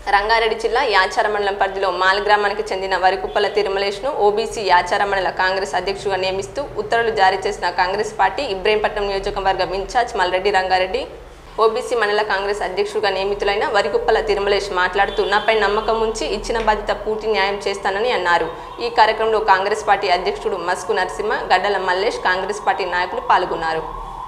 రంగారెడ్డి జిల్లా యాచార మండలం పరిధిలో మాల్ గ్రామానికి చెందిన వరికుప్పల తిరుమలేష్ను ఓబీసీ యాచార మండల కాంగ్రెస్ అధ్యక్షుడిగా నియమిస్తూ ఉత్తర్వులు జారీ చేసిన కాంగ్రెస్ పార్టీ ఇబ్రహీంపట్నం నియోజకవర్గం ఇన్ఛార్జ్ మల్రెడ్డి రంగారెడ్డి ఓబీసీ మండల కాంగ్రెస్ అధ్యక్షుడిగా నియమితులైన వరికుప్పల తిరుమలేష్ మాట్లాడుతూ నాపై నమ్మకం ఉంచి ఇచ్చిన బాధ్యత పూర్తి న్యాయం చేస్తానని అన్నారు ఈ కార్యక్రమంలో కాంగ్రెస్ పార్టీ అధ్యక్షుడు మస్కు నరసింహ గడ్డల మల్లేష్ కాంగ్రెస్ పార్టీ నాయకులు పాల్గొన్నారు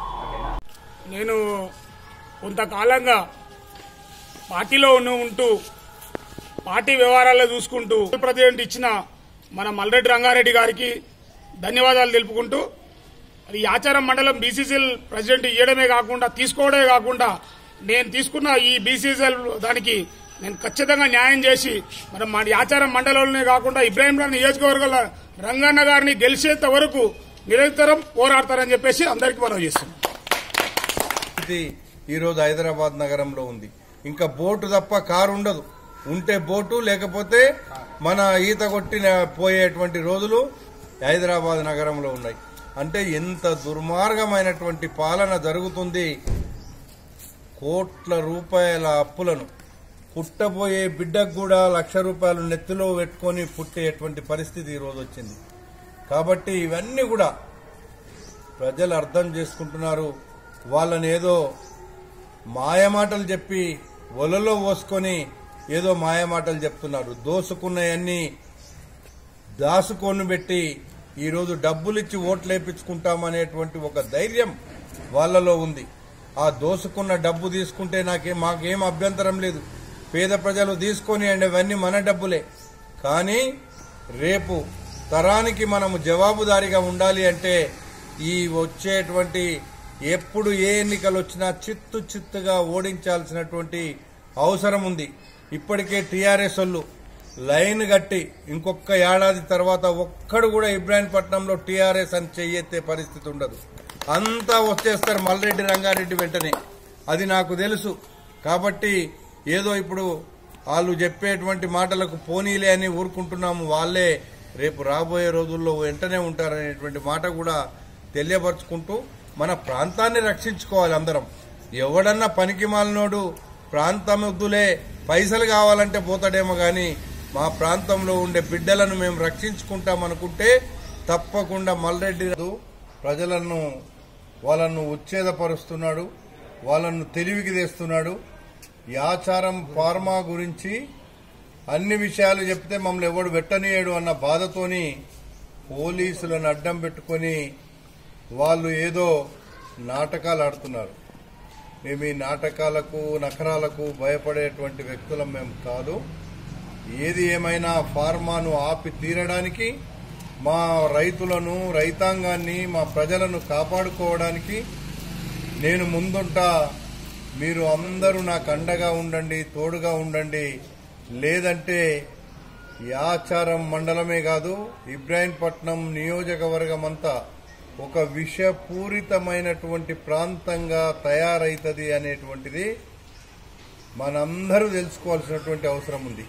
నేను కొంతకాలంగా పార్టీలో ఉన్న ఉంటూ పార్టీ వ్యవహారాల్లో చూసుకుంటూ ప్రెసిడెంట్ ఇచ్చిన మన మల్రెడ్డి రంగారెడ్డి గారికి ధన్యవాదాలు తెలుపుకుంటూ అది ఆచారం మండలం బీసీసీఎల్ ప్రెసిడెంట్ ఇవ్వడమే కాకుండా తీసుకోవడమే కాకుండా నేను తీసుకున్న ఈ బీసీసీఎల్ దానికి నేను ఖచ్చితంగా న్యాయం చేసి మరి మన ఆచారం మండలంలోనే కాకుండా ఇబ్రాహీంరావు నియోజకవర్గంలో రంగన్న గారిని గెలిచేంత వరకు నిరంతరం పోరాడతారని చెప్పేసి అందరికీ మనం చేస్తున్నాం పరిస్థితి ఈరోజు హైదరాబాద్ నగరంలో ఉంది ఇంకా బోటు తప్ప కారు ఉండదు ఉంటే బోటు లేకపోతే మన ఈత కొట్టిన పోయేటువంటి రోజులు హైదరాబాద్ నగరంలో ఉన్నాయి అంటే ఎంత దుర్మార్గమైనటువంటి పాలన జరుగుతుంది కోట్ల రూపాయల అప్పులను పుట్టబోయే బిడ్డకు కూడా లక్ష రూపాయలు నెత్తిలో పెట్టుకొని పుట్టేటువంటి పరిస్థితి ఈరోజు వచ్చింది కాబట్టి ఇవన్నీ కూడా ప్రజలు అర్థం చేసుకుంటున్నారు వాళ్ళని ఏదో మాయమాటలు చెప్పి ఒలలో పోసుకొని ఏదో మాయమాటలు చెప్తున్నారు దోసుకున్నవన్నీ దాసుకొని పెట్టి ఈరోజు డబ్బులిచ్చి ఓట్లు వేయించుకుంటామనేటువంటి ఒక ధైర్యం వాళ్ళలో ఉంది ఆ దోసుకున్న డబ్బు తీసుకుంటే నాకేం మాకేం అభ్యంతరం లేదు పేద ప్రజలు తీసుకొని అండి అవన్నీ మన డబ్బులే కానీ రేపు తరానికి మనము జవాబుదారీగా ఉండాలి అంటే ఈ వచ్చేటువంటి ఎప్పుడు ఏ ఎన్నికలు వచ్చినా చిత్తు చిత్తుగా ఓడించాల్సినటువంటి అవసరం ఉంది ఇప్పటికే టీఆర్ఎస్ వాళ్ళు లైన్ కట్టి ఇంకొక ఏడాది తర్వాత ఒక్కడు కూడా ఇబ్రాహీంపట్నంలో టీఆర్ఎస్ అని చెయ్యెత్తే పరిస్థితి ఉండదు అంతా వచ్చేస్తారు మల్రెడ్డి రంగారెడ్డి వెంటనే అది నాకు తెలుసు కాబట్టి ఏదో ఇప్పుడు వాళ్ళు చెప్పేటువంటి మాటలకు పోనీలే అని ఊరుకుంటున్నాము వాళ్ళే రేపు రాబోయే రోజుల్లో వెంటనే ఉంటారనేటువంటి మాట కూడా తెలియపరుచుకుంటూ మన ప్రాంతాన్ని రక్షించుకోవాలి అందరం ఎవడన్నా పనికి మాలినోడు ప్రాంతముద్దులే పైసలు కావాలంటే పోతాడేమో గాని మా ప్రాంతంలో ఉండే బిడ్డలను మేము రక్షించుకుంటాం అనుకుంటే తప్పకుండా మల్రెడ్డి రాదు ప్రజలను వాళ్ళను ఉచ్ఛేదపరుస్తున్నాడు వాళ్ళను తెలివికి తెస్తున్నాడు ఈ ఆచారం ఫార్మా గురించి అన్ని విషయాలు చెప్తే మమ్మల్ని ఎవడు పెట్టనీయడు అన్న బాధతోని పోలీసులను అడ్డం పెట్టుకొని వాళ్ళు ఏదో నాటకాలు ఆడుతున్నారు మేము ఈ నాటకాలకు నఖరాలకు భయపడేటువంటి వ్యక్తులం మేము కాదు ఏది ఏమైనా ఫార్మాను ఆపి తీరడానికి మా రైతులను రైతాంగాన్ని మా ప్రజలను కాపాడుకోవడానికి నేను ముందుంటా మీరు అందరూ నాకు అండగా ఉండండి తోడుగా ఉండండి లేదంటే ఈ ఆచారం మండలమే కాదు ఇబ్రాహీంపట్నం నియోజకవర్గం అంతా ఒక విషపూరితమైనటువంటి ప్రాంతంగా తయారైతది అనేటువంటిది మనందరూ తెలుసుకోవాల్సినటువంటి అవసరం ఉంది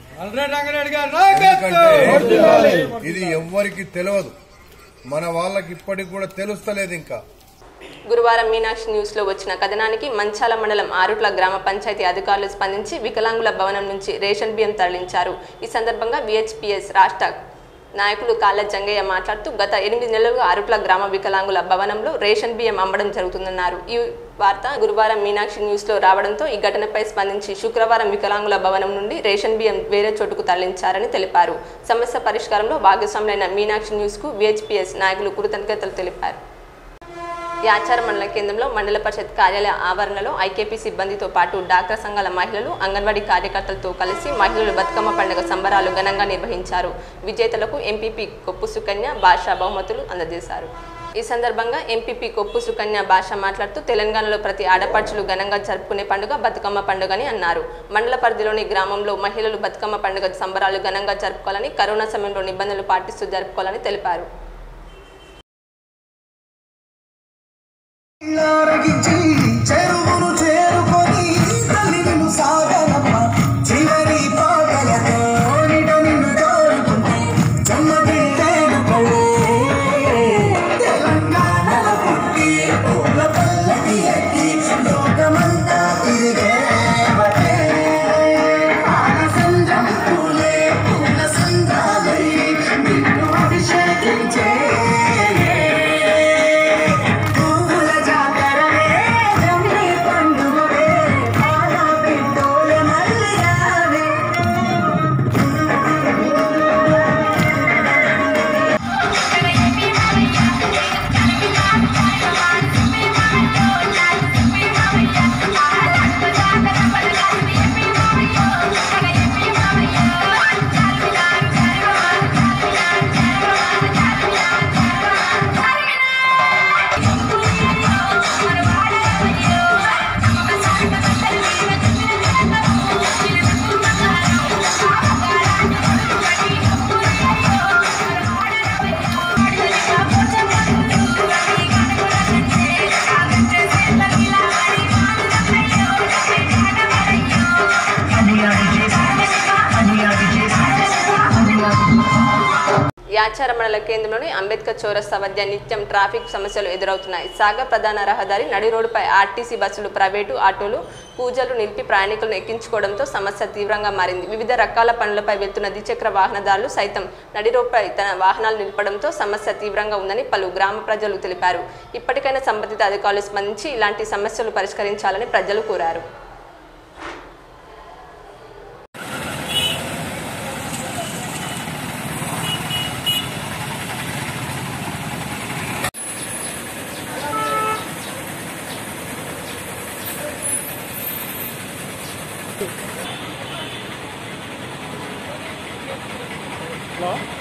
ఎందుకంటే ఇది ఎవ్వరికి తెలియదు మన వాళ్ళకి ఇప్పటికి కూడా తెలుస్తలేదు ఇంకా గురువారం మీనాక్షి న్యూస్ లో వచ్చిన కథనానికి మంచాల మండలం ఆరుట్ల గ్రామ పంచాయతీ అధికారులు స్పందించి వికలాంగుల భవనం నుంచి రేషన్ బియ్యం తరలించారు ఈ సందర్భంగా విహెచ్పిఎస్ రాష్ట్ర నాయకులు కాళ్ళ జంగయ్య మాట్లాడుతూ గత ఎనిమిది నెలలుగా ఆరుట్ల గ్రామ వికలాంగుల భవనంలో రేషన్ బియ్యం అమ్మడం జరుగుతుందన్నారు ఈ వార్త గురువారం మీనాక్షి న్యూస్ లో రావడంతో ఈ ఘటనపై స్పందించి శుక్రవారం వికలాంగుల భవనం నుండి రేషన్ బియ్యం వేరే చోటుకు తరలించారని తెలిపారు సమస్య పరిష్కారంలో భాగస్వాములైన మీనాక్షి న్యూస్ కు విహెచ్పిఎస్ నాయకులు కృతజ్ఞతలు తెలిపారు యాచార మండల కేంద్రంలో మండల పరిషత్ కార్యాలయ ఆవరణలో ఐకేపీ సిబ్బందితో పాటు డాక్టర్ సంఘాల మహిళలు అంగన్వాడీ కార్యకర్తలతో కలిసి మహిళలు బతుకమ్మ పండుగ సంబరాలు ఘనంగా నిర్వహించారు విజేతలకు ఎంపీపీ కొప్పు సుకన్య భాషా బహుమతులు అందజేశారు ఈ సందర్భంగా ఎంపీపీ కొప్పు సుకన్య భాష మాట్లాడుతూ తెలంగాణలో ప్రతి ఆడపడుచులు ఘనంగా జరుపుకునే పండుగ బతుకమ్మ పండుగని అన్నారు మండల పరిధిలోని గ్రామంలో మహిళలు బతుకమ్మ పండుగ సంబరాలు ఘనంగా జరుపుకోవాలని కరోనా సమయంలో నిబంధనలు పాటిస్తూ జరుపుకోవాలని తెలిపారు ఆరగించి చెరువును చేరుకొని తల్లి నిన్ను సాగనమ్మ చివరి పాటలతో నిట నిన్ను కోరుకుంటే చెమ్మగిల్లేను కళ్ళే తెలంగాణలో పుట్టి పూల పల్లకి ఎక్కి లోకమంతా తిరిగే బటే. ఆలస్యం యాచార మండల కేంద్రంలోని అంబేద్కర్ చౌరస్తా వద్ద నిత్యం ట్రాఫిక్ సమస్యలు ఎదురవుతున్నాయి సాగర్ ప్రధాన రహదారి నడి రోడ్డుపై ఆర్టీసీ బస్సులు ప్రైవేటు ఆటోలు పూజలు నిలిపి ప్రయాణికులను ఎక్కించుకోవడంతో సమస్య తీవ్రంగా మారింది వివిధ రకాల పనులపై వెళ్తున్న ద్విచక్ర వాహనదారులు సైతం నడి రోడ్డుపై తన వాహనాలు నిలపడంతో సమస్య తీవ్రంగా ఉందని పలు గ్రామ ప్రజలు తెలిపారు ఇప్పటికైనా సంబంధిత అధికారులు స్పందించి ఇలాంటి సమస్యలు పరిష్కరించాలని ప్రజలు కోరారు హలో